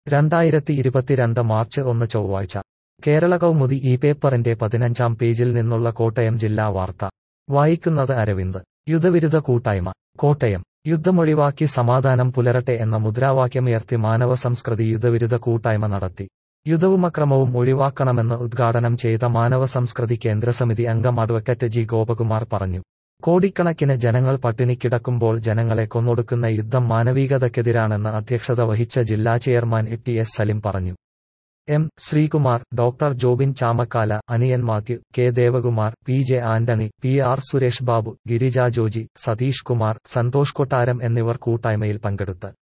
രണ്ടായിരത്തി ഇരുപത്തിരണ്ട് മാർച്ച് ഒന്ന് ചൊവ്വാഴ്ച കേരള കൗമുദി ഈ പേപ്പറിന്റെ പതിനഞ്ചാം പേജിൽ നിന്നുള്ള കോട്ടയം ജില്ലാ വാർത്ത വായിക്കുന്നത് അരവിന്ദ് യുദ്ധവിരുദ്ധ കൂട്ടായ്മ കോട്ടയം യുദ്ധമൊഴിവാക്കി സമാധാനം പുലരട്ടെ എന്ന മുദ്രാവാക്യമുയർത്തി മാനവ സംസ്കൃതി യുദ്ധവിരുദ്ധ കൂട്ടായ്മ നടത്തി യുദ്ധവും അക്രമവും ഒഴിവാക്കണമെന്ന് ഉദ്ഘാടനം ചെയ്ത മാനവ സംസ്കൃതി കേന്ദ്രസമിതി അംഗം അഡ്വക്കറ്റ് ജി ഗോപകുമാർ പറഞ്ഞു കോടിക്കണക്കിന് ജനങ്ങൾ പട്ടിണിക്കിടക്കുമ്പോൾ ജനങ്ങളെ കൊന്നൊടുക്കുന്ന യുദ്ധം മാനവികതയ്ക്കെതിരാണെന്ന് അധ്യക്ഷത വഹിച്ച ജില്ലാ ചെയർമാൻ ടി എസ് സലിം പറഞ്ഞു M Sreekumar doctor Jobin Chamakkala Aniyan Mathew K Devakumar P J Antony P R Suresh Babu Girija Joji Satheesh Kumar Santhosh Kottaram എന്നിവർ കൂട്ടായ്മയിൽ പങ്കെടുത്ത്